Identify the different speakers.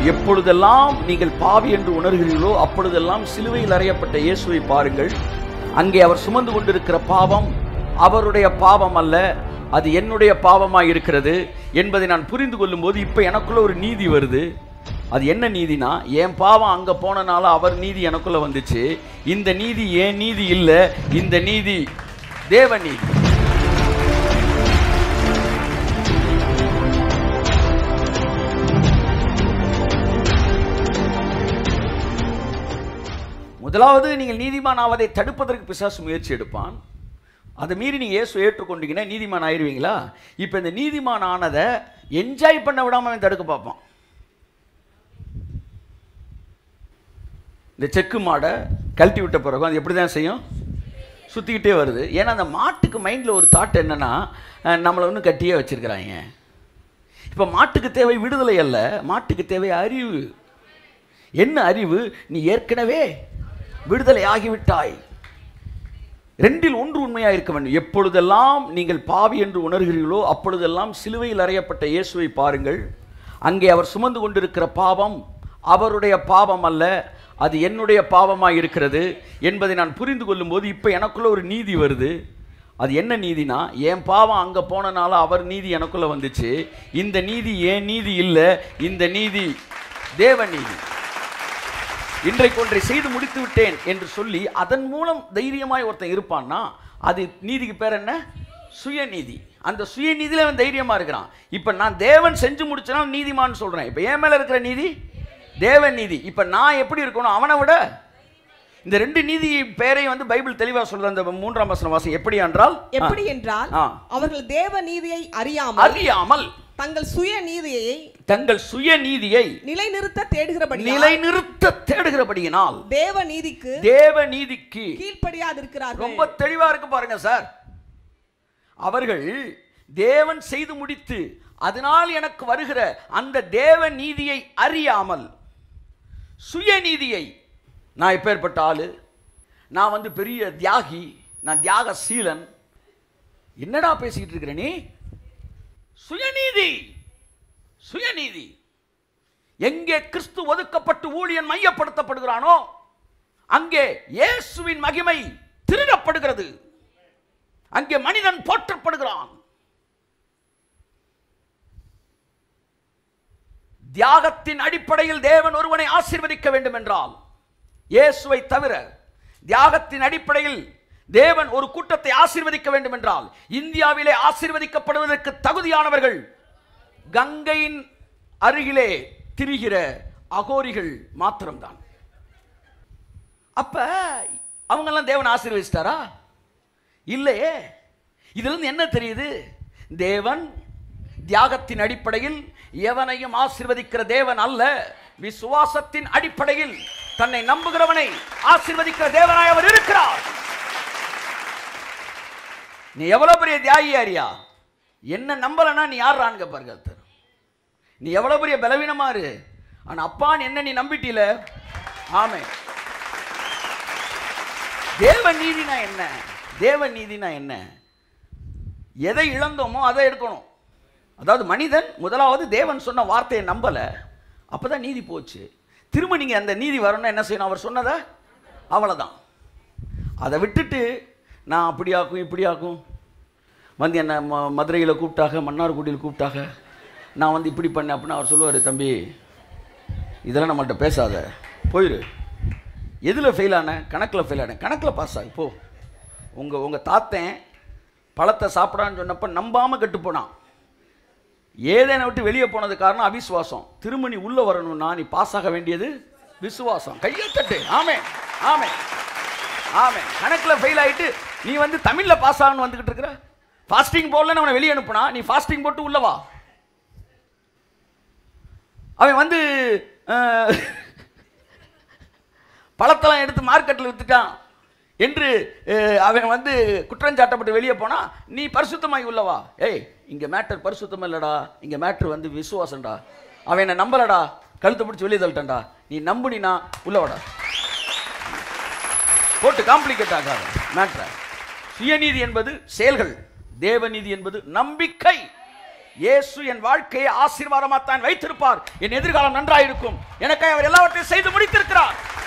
Speaker 1: எப்பொழுதெல்லாம் நீங்கள் பாவி என்று உணர்கிறீர்களோ அப்பொழுதெல்லாம் சிலுவையில் அறையப்பட்ட இயேசுவை பாருங்கள் அங்கே அவர் சுமந்து கொண்டிருக்கிற பாவம் அவருடைய பாவம் அல்ல அது என்னுடைய பாவமாய் இருக்கிறது என்பதை நான் புரிந்து கொள்ளும்போது இப்போ எனக்குள்ள ஒரு நீதி வருது அது என்ன நீதினா என் பாவம் அங்கே போனனால அவர் நீதி எனக்குள்ள வந்துச்சு இந்த நீதி ஏன் நீதி இல்லை இந்த நீதி தேவ நீதி முதலாவது நீங்கள் நீதிமான் ஆவதை தடுப்பதற்கு பிசாசு முயற்சி எடுப்பான் அதை மீறி நீங்கள் இயேசு ஏற்றுக்கொண்டீங்கன்னா நீதிமான் ஆயிருவீங்களா இப்போ இந்த நீதிமான் ஆனதை என்ஜாய் பண்ண விடாம அவன் தடுக்க பார்ப்பான் இந்த செக்கு மாடை கழட்டி விட்ட பிறகு அது எப்படி தான் செய்யும் சுற்றிக்கிட்டே வருது ஏன்னா அந்த மாட்டுக்கு மைண்டில் ஒரு தாட் என்னன்னா அஹ், நம்மளை ஒன்றும் கட்டியே வச்சிருக்கிறாங்க இப்போ மாட்டுக்கு தேவை விடுதலை அல்ல மாட்டுக்கு தேவை அறிவு என்ன அறிவு நீ ஏற்கனவே விடுதலை ஆகிவிட்டாய் ரெண்டில் ஒன்று உண்மையாக இருக்க வேண்டும் எப்பொழுதெல்லாம் நீங்கள் பாவி என்று உணர்கிறீர்களோ அப்பொழுதெல்லாம் சிலுவையில் அறையப்பட்ட இயேசுவை பாருங்கள் அங்கே அவர் சுமந்து கொண்டிருக்கிற பாவம் அவருடைய பாவம் அல்ல அது என்னுடைய பாவமாக இருக்கிறது என்பதை நான் புரிந்து கொள்ளும்போது இப்போ எனக்குள்ள ஒரு நீதி வருது அது என்ன நீதினா என் பாவம் அங்கே போனனால அவர் நீதி எனக்குள்ள வந்துச்சு இந்த நீதி ஏன் நீதி இல்லை இந்த நீதி தேவ நீதி இன்றைக்கு ஒன்றை செய்து முடித்து விட்டேன் என்று சொல்லி அதன் மூலம் தைரியமாய் ஒருத்தன் இருப்பான்னா அது நீதிக்கு பேர் என்ன சுயநீதி அந்த சுயநீதியில அவன் தைரியமா இருக்கிறான் இப்போ நான் தேவன் செஞ்சு முடிச்சனா நீதிமான்னு சொல்றேன் இப்போ என் மேல இருக்கிற நீதி தேவன் நீதி இப்போ நான் எப்படி இருக்கணும் அவனை விட இந்த ரெண்டு நீதி பேரையும் வந்து பைபிள் தெளிவா சொல்ற அந்த மூன்றாம் வசனம் வாசி எப்படி என்றால்
Speaker 2: எப்படி என்றால்
Speaker 1: ஆ.
Speaker 2: அவர்கள் தேவ நீதியை அறியாமல்
Speaker 1: அறியாமல்
Speaker 2: தங்கள் சுய நீதியை
Speaker 1: தங்கள் சுயநீதியை
Speaker 2: நிலைநிறுத்த தேடுகிறபடி
Speaker 1: நிலைநிறுத்த தேடுகிறபடியினால்
Speaker 2: தேவ நீதிக்கு
Speaker 1: தேவ நீதிக்கு
Speaker 2: கீழ்ப்படியாதிருக்கிறார்கள்
Speaker 1: ரொம்ப தெளிவா இருக்கு பாருங்க சார் அவர்கள் தேவன் செய்து முடித்து அதனால் எனக்கு வருகிற அந்த தேவ நீதியை அறியாமல் சுயநீதியை நான் எப்பேற்பட்ட ஆளு நான் வந்து பெரிய தியாகி நான் தியாக சீலன் என்னடா பேசிக்கிட்டு இருக்கிற நீ சுயநீதி சுயநீதி எங்கே கிறிஸ்து ஒதுக்கப்பட்டு ஊழியன் மையப்படுத்தப்படுகிறானோ அங்கே இயேசுவின் மகிமை திருடப்படுகிறது அங்கே மனிதன் போற்றப்படுகிறான் தியாகத்தின் அடிப்படையில் தேவன் ஒருவனை ஆசீர்வதிக்க வேண்டும் என்றால் இயேசுவை தவிர தியாகத்தின் அடிப்படையில் தேவன் ஒரு கூட்டத்தை ஆசீர்வதிக்க வேண்டும் என்றால் இந்தியாவிலே ஆசீர்வதிக்கப்படுவதற்கு தகுதியானவர்கள் கங்கையின் அருகிலே திரிகிற அகோரிகள் மாத்திரம்தான் அப்ப அவங்கெல்லாம் தேவன் ஆசீர்வதிச்சிட்டாரா இல்லையே இதுல இருந்து என்ன தெரியுது தேவன் தியாகத்தின் அடிப்படையில் எவனையும் ஆசீர்வதிக்கிற தேவன் அல்ல விசுவாசத்தின் அடிப்படையில் தன்னை நம்புகிறவனை ஆசீர்வதிக்கிற தேவனாய் அவர் இருக்கிறார் நீ எவ்வளவு பெரிய தியாகி அறியா என்ன நம்பலனா நீ யார் பாருங்க கர்த்தர். நீ எவ்வளவு பெரிய பலவீனமா இரு ஆனா அப்பான்னு என்ன நீ நம்பிட்டீல ஆமே தேவ நீதினா என்ன தேவ நீதினா என்ன எதை இழந்தோமோ அதை எடுக்கணும் அதாவது மனிதன் முதலாவது தேவன் சொன்ன வார்த்தையை நம்பல அப்பதான் நீதி போச்சு திரும்ப நீங்க அந்த நீதி வரணும்னா என்ன செய்யணும் அவர் சொன்னதை அவ்வளவுதான் அதை விட்டுட்டு நான் அப்படியாக்கும் இப்படியாக்கும் வந்து என்ன ம மதுரையில் கூப்பிட்டாக மன்னார்குடியில் கூப்பிட்டாக நான் வந்து இப்படி பண்ணேன் அப்படின்னு அவர் சொல்லுவார் தம்பி இதெல்லாம் நம்மள்ட்ட பேசாத போயிரு எதில் ஃபெயில் ஆன கணக்கில் ஃபெயில் ஆனேன் கணக்கில் பாஸ் ஆகு போ உங்கள் உங்கள் தாத்தன் பழத்தை சாப்பிடான்னு சொன்னப்போ நம்பாமல் கெட்டு போனான் ஏதேனை விட்டு வெளியே போனது காரணம் அவிசுவாசம் திரும்ப நீ உள்ளே வரணும்னா நீ பாஸ் ஆக வேண்டியது விசுவாசம் கையை தட்டு ஆமே ஆமே ஆமே கணக்கில் ஃபெயில் ஆயிட்டு நீ வந்து தமிழில் பாஸ் ஆகணும்னு வந்துக்கிட்டு இருக்கிற ஃபாஸ்டிங் போடலன்னு அவனை வெளியே அனுப்புனா நீ ஃபாஸ்டிங் போட்டு உள்ள வா அவன் வந்து அஹ், பழத்தெல்லாம் எடுத்து மார்க்கெட்டில் வித்துட்டான் என்று அஹ், அவன் வந்து குற்றஞ்சாட்டப்பட்டு வெளியே போனா நீ பரிசுத்தமாய் உள்ளவா ஏய் இங்க மேட்டர் பரிசுத்தம் இல்லடா இங்க மேட்டர் வந்து விசுவாசம்டா அவன் என்னை நம்பலடா கழுத்தை பிடிச்சி வெளியே தள்ளிட்டான்டா நீ நம்புனினா உள்ளவாடா போட்டு காம்ப்ளிகேட் ஆகாத மேட்ரை சுயநீதி என்பது செயல்கள் தேவநீதி என்பது நம்பிக்கை இயேசு என் வாழ்க்கையை ஆசீர்வாதமாக தான் வைத்திருப்பார் என் எதிர்காலம் நன்றாயிருக்கும் எனக்காக அவர் எல்லாவற்றையும் செய்து முடித்திருக்கிறார்